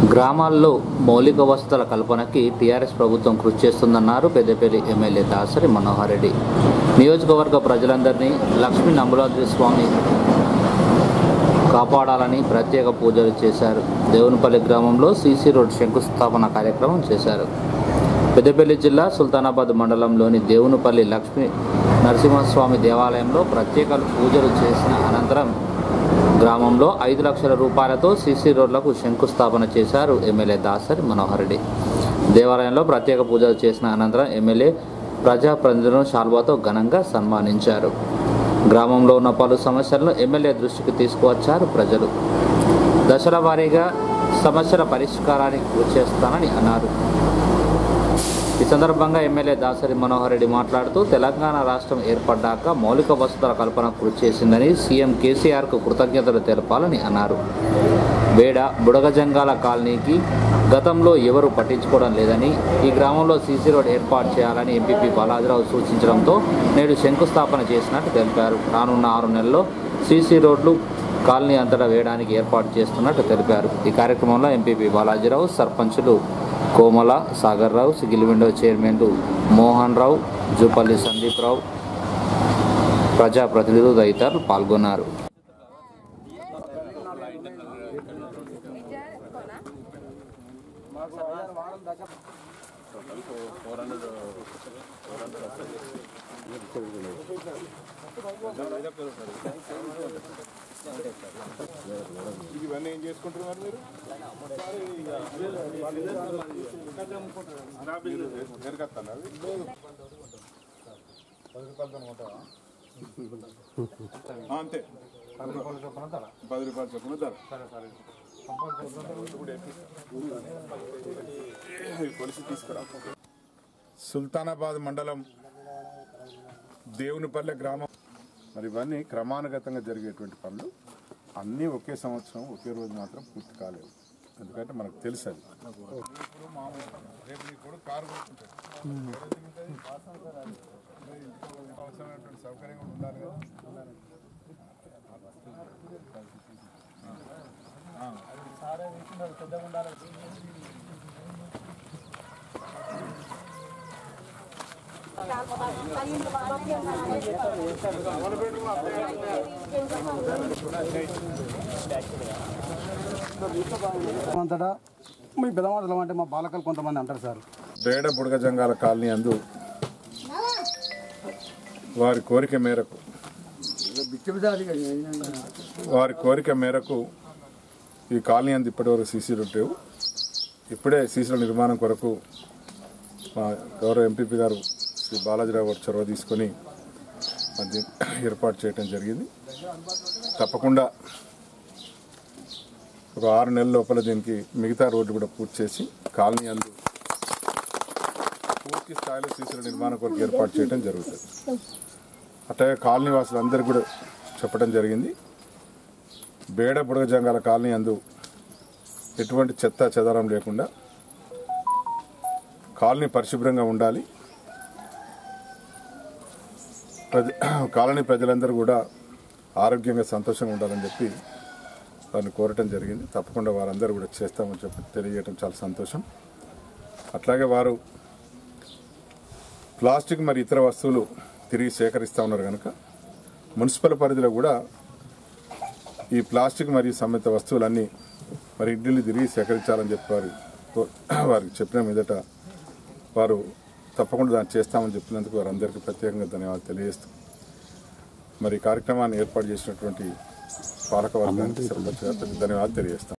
గ్రామాల్లో మౌలిక వసతుల కల్పనకి టీఆర్ఎస్ ప్రభుత్వం కృషి చేస్తుందన్నారు పెద్దపల్లి ఎమ్మెల్యే దాసరి మనోహర్ రెడ్డి నియోజకవర్గ ప్రజలందరినీ లక్ష్మీ నమ్ములాద్రి స్వామి కాపాడాలని ప్రత్యేక పూజలు చేశారు దేవునిపల్లి గ్రామంలో సీసీ రోడ్ శంకుస్థాపన కార్యక్రమం చేశారు పెద్దపల్లి జిల్లా సుల్తానాబాద్ మండలంలోని దేవునిపల్లి లక్ష్మీ నరసింహస్వామి దేవాలయంలో ప్రత్యేక పూజలు చేసిన అనంతరం గ్రామంలో ఐదు లక్షల రూపాయలతో సీసీ రోడ్లకు శంకుస్థాపన చేశారు ఎమ్మెల్యే దాసరి మనోహర్ రెడ్డి దేవాలయంలో ప్రత్యేక పూజలు చేసిన అనంతరం ఎమ్మెల్యే ప్రజాప్రతినిధులను శాల్వాతో ఘనంగా సన్మానించారు గ్రామంలో ఉన్న పలు సమస్యలను ఎమ్మెల్యే దృష్టికి తీసుకువచ్చారు ప్రజలు దశల వారీగా సమస్యల పరిష్కారానికి కృషి చేస్తానని అన్నారు ఈ సందర్భంగా ఎమ్మెల్యే దాసరి మనోహర్ రెడ్డి మాట్లాడుతూ తెలంగాణ రాష్ట్రం ఏర్పడ్డాక మౌలిక వసతుల కల్పన కృషి చేసిందని సీఎం కేసీఆర్కు కృతజ్ఞతలు తెలపాలని అన్నారు బేడ బుడగజంగాల కాలనీకి గతంలో ఎవరు పట్టించుకోవడం లేదని ఈ గ్రామంలో సీసీ రోడ్ ఏర్పాటు చేయాలని ఎంపీపీ బాలాజీరావు సూచించడంతో నేడు శంకుస్థాపన చేసినట్టు తెలిపారు రానున్న ఆరు నెలల్లో సీసీ రోడ్లు కాలనీ అంతటా వేయడానికి ఏర్పాటు చేస్తున్నట్టు తెలిపారు ఈ కార్యక్రమంలో ఎంపీపీ బాలాజీరావు సర్పంచులు కోమల సాగర్ రావు సిగిల్ విండో చైర్మన్లు మోహన్ రావు జూపల్లి సందీప్ రావు ప్రజాప్రతినిధులు తదితరులు పాల్గొన్నారు ఇవన్నీ ఏం చేసుకుంటున్నారు మీరు జరగస్తాను అవి పది రూపాయలతో కొంటావా ఆ, అంతే పది రూపాయల చొప్పున ధర పది రూపాయల చొప్పున ధర సరే సరే కొలిసి తీసుకురా సుల్తానాబాద్ మండలం దేవునిపల్లె గ్రామం మరి ఇవన్నీ క్రమానుగతంగా జరిగేటువంటి పనులు అన్నీ ఒకే సంవత్సరం ఒకే రోజు మాత్రం పూర్తి కాలేవు ఎందుకంటే మనకు తెలుసు అది రేపు నీ కొడుకు కారు కొనుక్కుంటాడు. అవసరమైనటువంటి సౌకర్యం కూడా ఉండాలి కదా అంతటా మీ పెదమాటలు అంటే మా బాలకలు కొంతమంది అంటారు సార్ బేడ బుడగజంగాల కాలనీ అందు వారి కోరిక మేరకు వారి కోరిక మేరకు ఈ కాలనీ అందు ఇప్పటివరకు సీసీ రోడ్ లేవు ఇప్పుడే సీసీ రోడ్ నిర్మాణం కొరకు మా గౌరవ ఎంపీపీ గారు శ్రీ బాలాజీరావు గారు చొరవ తీసుకొని అది ఏర్పాటు చేయడం జరిగింది తప్పకుండా ఒక ఆరు నెలల లోపల దీనికి మిగతా రోడ్డు కూడా పూర్తి చేసి కాలనీ అందు పూర్తి స్థాయిలో సీసీల నిర్మాణం కొరకు ఏర్పాటు చేయడం జరుగుతుంది అట్లాగే కాలనీ వాసులందరికీ కూడా చెప్పడం జరిగింది బేడ బుడగజంగాల కాలనీ అందు ఎటువంటి చెత్త చెదారం లేకుండా కాలనీ పరిశుభ్రంగా ఉండాలి ప్రజ కాలనీ ప్రజలందరూ కూడా ఆరోగ్యంగా సంతోషంగా ఉండాలని చెప్పి వారిని కోరటం జరిగింది తప్పకుండా వారందరూ కూడా చేస్తామని చెప్పి తెలియజేయడం చాలా సంతోషం అట్లాగే వారు ప్లాస్టిక్ మరి ఇతర వస్తువులు తిరిగి సేకరిస్తూ ఉన్నారు కనుక మున్సిపల్ పరిధిలో కూడా ఈ ప్లాస్టిక్ మరియు సంబంధిత వస్తువులన్నీ మరి ఇంటిని తిరిగి సేకరించాలని చెప్పి వారు వారికి చెప్పిన మీదట వారు తప్పకుండా దాన్ని చేస్తామని చెప్పినందుకు వారందరికీ ప్రత్యేకంగా ధన్యవాదాలు తెలియజేస్తూ మరి ఈ కార్యక్రమాన్ని ఏర్పాటు చేసినటువంటి పాలక వర్గానికి సర్పంచ్ గారికి ధన్యవాదాలు తెలియజేస్తాం